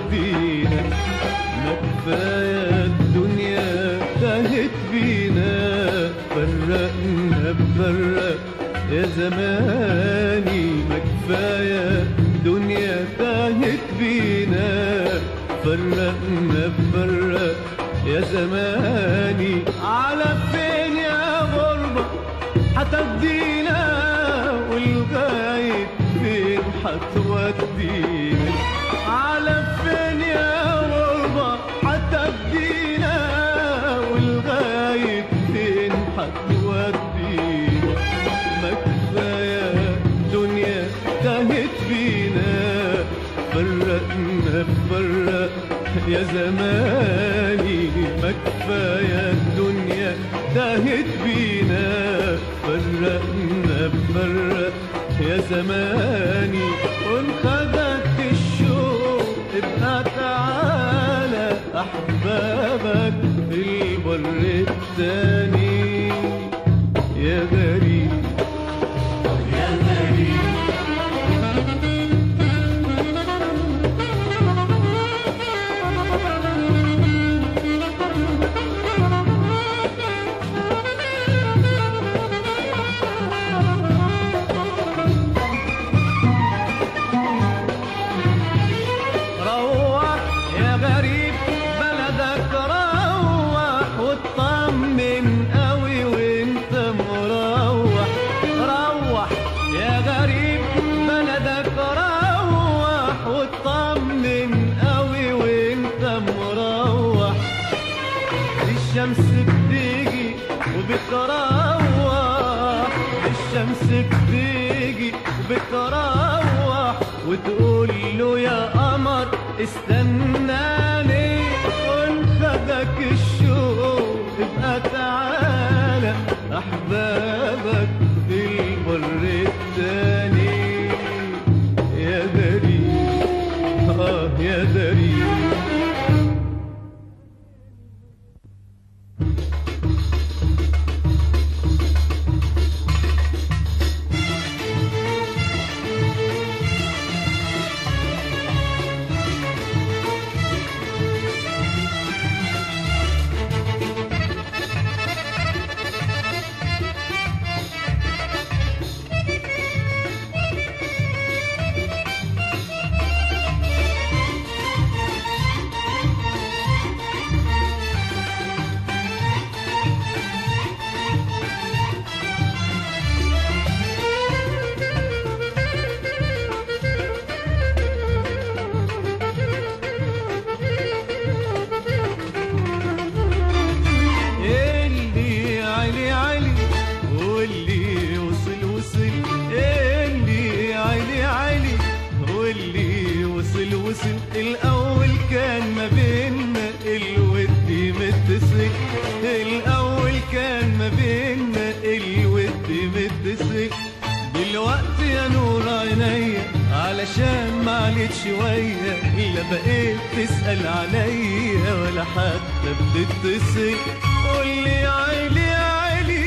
هتودينا ما كفاية الدنيا تاهت بينا فرقنا بفرق يا زماني ما كفاية الدنيا تاهت بينا فرقنا بفرق يا زماني على فين يا غربة هتودينا والغاية فين هتودينا على فين يا غربة هتودينا والغاية فين هتودينا ما كفاية دنيا تاهت بينا فرقنا بفرق يا زماني ما كفاية الدنيا تاهت بينا فرقنا بفرق يا زماني وانخدت الشوق ابقى تعالى احبابك في البر التاني يا غريب يا غريب روح يا غريب بلدك روح واطمن قوي وانت مروح روح يا غريب بلدك روح واطمن قوي وانت مروح الشمس بتيجي وبتروح الشمس بتيجي وبتروح وتقول له يا قمر استناني وانخدك الشوق ابقى تعالى احبابك في البر التاني يا غريب اه يا غريب اللي علي علي واللي وصل وصل اللي علي علي واللي وصل وصل الاول كان ما بيننا الود متصل الاول كان ما بيننا الود متصل دلوقتي يا نور عينيا علشان ما عليت شوية إلا بقيت تسأل عليا ولا حتى بتتصل قولي عيلي عيلي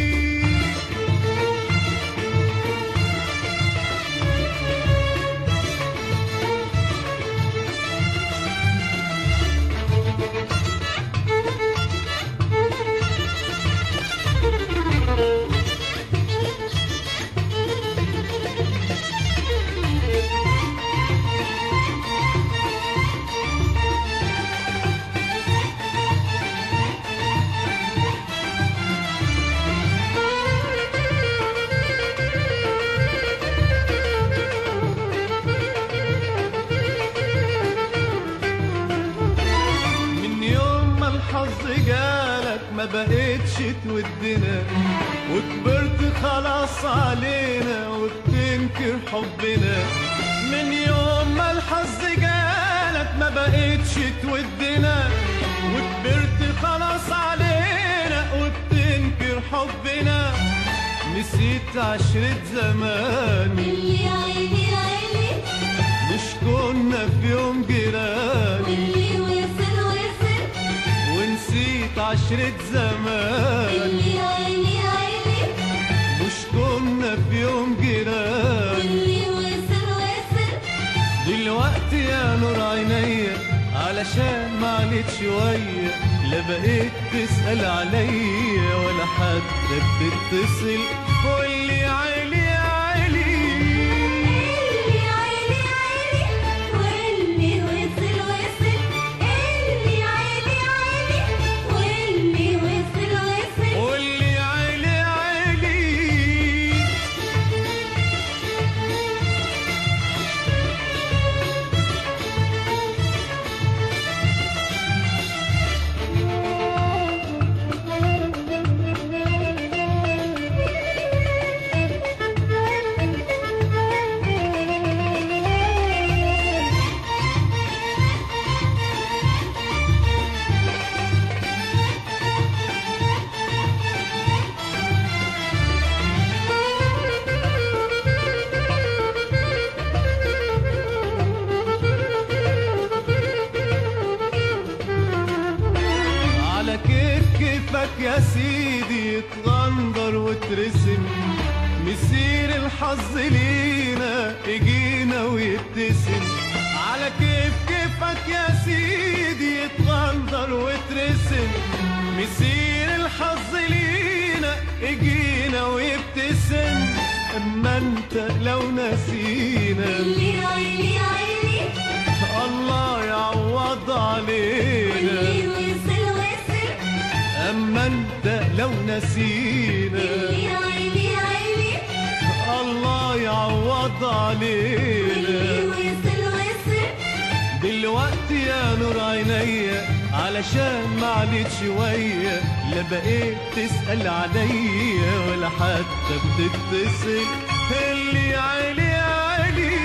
من يوم ما الحظ جالك ما بقتش تودنا وكبرت خلاص علينا وبتنكر حبنا من يوم ما الحظ جالك ما بقتش تودنا وكبرت خلاص علينا وبتنكر حبنا نسيت عشرة زماني اللي عيني عيني مش كنا في يوم جيراني اللي وصل وصل ونسيت عشرة زمان اللي عيني عيني مش كنا في يوم جيران اللي وصل وصل دلوقتي يا نور عينيا علشان ما عليت شوية لا بقيت تسأل عليا ولا حتى بتتصل قولي عيلي عيلي اللي عيلي عيلي واللي وصل وصل اللي عيلي عيلي واللي وصل وصل قولي عيلي عيلي على كيف كيفك يا سيدي تغندر وترسم مسير الحظ لينا يجينا ويبتسم على كيف كيفك يا سيدي تغندر وترسم مسير الحظ لينا يجينا ويبتسم اما انت لو نسينا اللي عيلي عيلي الله يعوض علينا واللي وصل وصل أما أنت لو نسينا اللي عيلي عيلي الله يعوض علينا واللي وصل وصل دلوقتي يا نور عينيا علشان ما عليت شوية لا بقيت تسأل عليا ولا حتى بتتصل اللي عيلي عيلي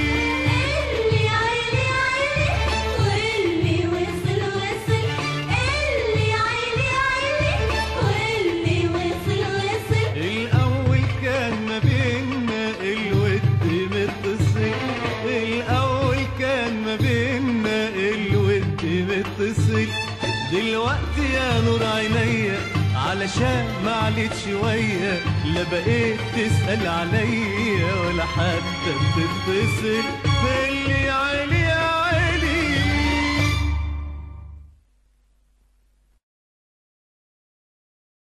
اللي عيلي عيلي واللي وصل وصل اللي عيلي عيلي واللي وصل وصل الأول كان ما بينا الود متصل الأول كان ما بينا الود متصل دلوقتي يا نور عينيا علشان ما عليت شوية لا بقيت تسأل عليا ولا حتى بتتصل اللي عيني